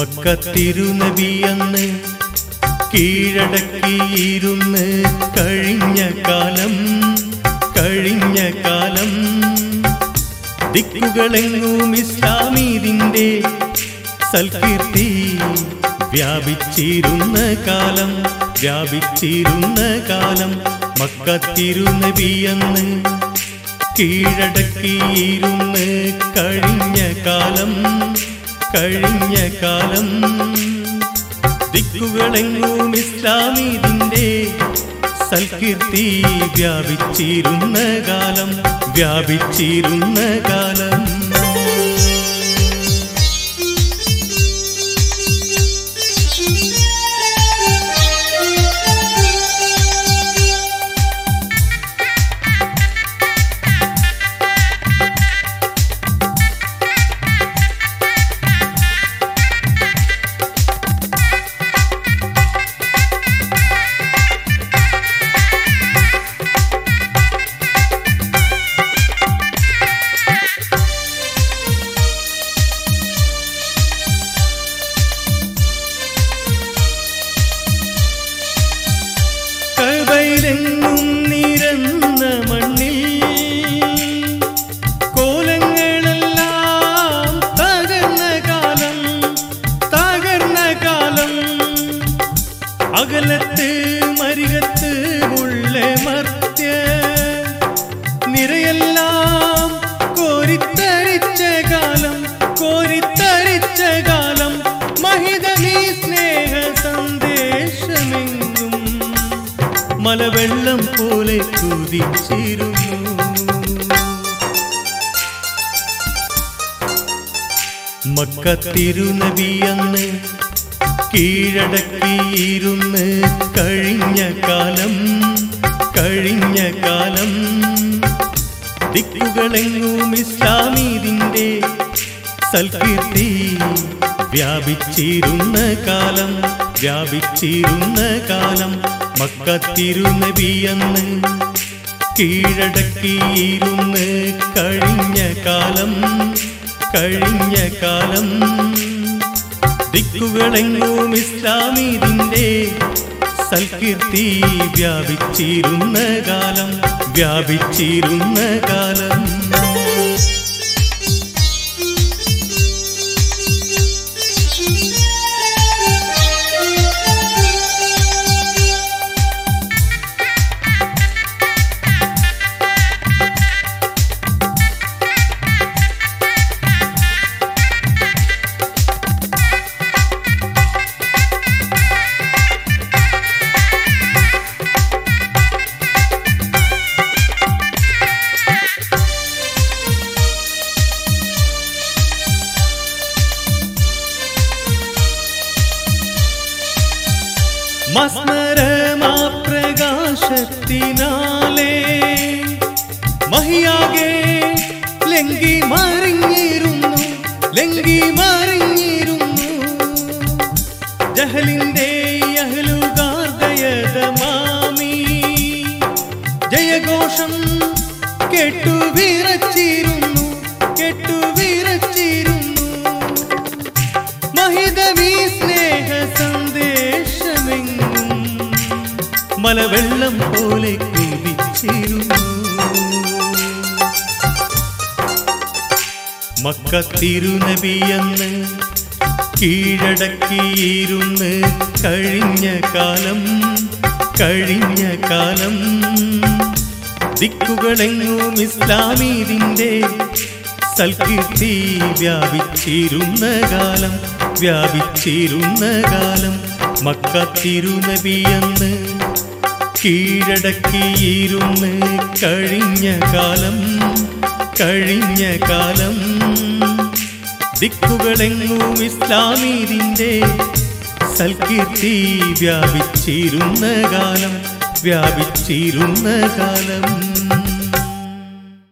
മക്കത്തിരുനബി അന്ന് കീഴടക്കിയിരുന്ന് കഴിഞ്ഞ കാലം കഴിഞ്ഞ കാലം ദിക്കുകളെങ്ങും ഇസ്ലാമീതിന്റെ സൽകീർത്തി വ്യാപിച്ചിരുന്ന കാലം വ്യാപിച്ചിരുന്ന കാലം മക്കത്തിരുനബിയെന്ന് കീഴടക്കിയിരുന്ന് കഴിഞ്ഞ കാലം കഴിഞ്ഞ കാലം ദിക്കുകളെങ്ങും ഇസ്ലാമീതിന്റെ സൽകീർത്തി വ്യാപിച്ചിരുന്ന കാലം വ്യാപിച്ചിരുന്ന കാലം കബൈലെങ്ങും നിരന്ന മണ്ണിൽ കോലങ്ങളെല്ലാം തകർന്ന കാലം തകർന്ന കാലം അകലത്ത് മരികത്ത് ഉള്ള മർത്യ നിരയെല്ലാം കോരിത്തരിച്ച കാലം കോരിത്തരിച്ച കാലം മഹിതമീ സ്നേഹ സന്ദേശമെങ്കും മലവെള്ളം പോലെ കുതിച്ചിരുന്നു മക്കത്തിരുനബി അന്ന് കീഴടക്കിയിരുന്ന് കഴിഞ്ഞ കാലം കഴിഞ്ഞ കാലം ദിക്കുകളെങ്ങും ഇസ്ലാമീതിന്റെ സൽകീർത്തി വ്യാപിച്ചിരുന്ന കാലം വ്യാപിച്ചിരുന്ന കാലം മക്കത്തിരുനബിയെന്ന് കീഴടക്കിയിരുന്ന് കഴിഞ്ഞ കാലം കഴിഞ്ഞ കാലം ദിക്കുകളെങ്ങും ഇസ്ലാമീതിന്റെ സൽകീർത്തി വ്യാപിച്ചിരുന്ന കാലം വ്യാപിച്ചിരുന്ന കാലം മസ്മരമാ പ്രകാശത്തിനാലേ മഹിയാകെ ലങ്കി മറിഞ്ഞിരുന്നു ലങ്കി മറിഞ്ഞിരുന്നു ജഹലിന്റെ അഹലുകാർദയത മാമി ജയഘോഷം കേട്ടു വിറച്ചിരുന്നു കേട്ടു വിറച്ചിരുന്നു മഹിതവീ സ്നേഹ സന്ദേശമെങ്ങും മലവെള്ളം പോലെ കുതിച്ചിരുന്നു മക്കത്തിരുനബിയെന്ന് കീഴടക്കിയിരുന്ന് കഴിഞ്ഞ കാലം കഴിഞ്ഞ കാലം ദിക്കുകളെങ്ങും ഇസ്ലാമീതിന്റെ സൽകീർത്തി വ്യാപിച്ചിരുന്ന കാലം വ്യാപിച്ചിരുന്ന കാലം മക്കത്തിരുനബിയെന്ന് കീഴടക്കിയിരുന്ന് കഴിഞ്ഞ കാലം കഴിഞ്ഞ കാലം ദിക്കുകളെങ്ങും ഇസ്ലാമീതിന്റെ സൽകീർത്തി വ്യാപിച്ചിരുന്ന കാലം വ്യാപിച്ചിരുന്ന കാലം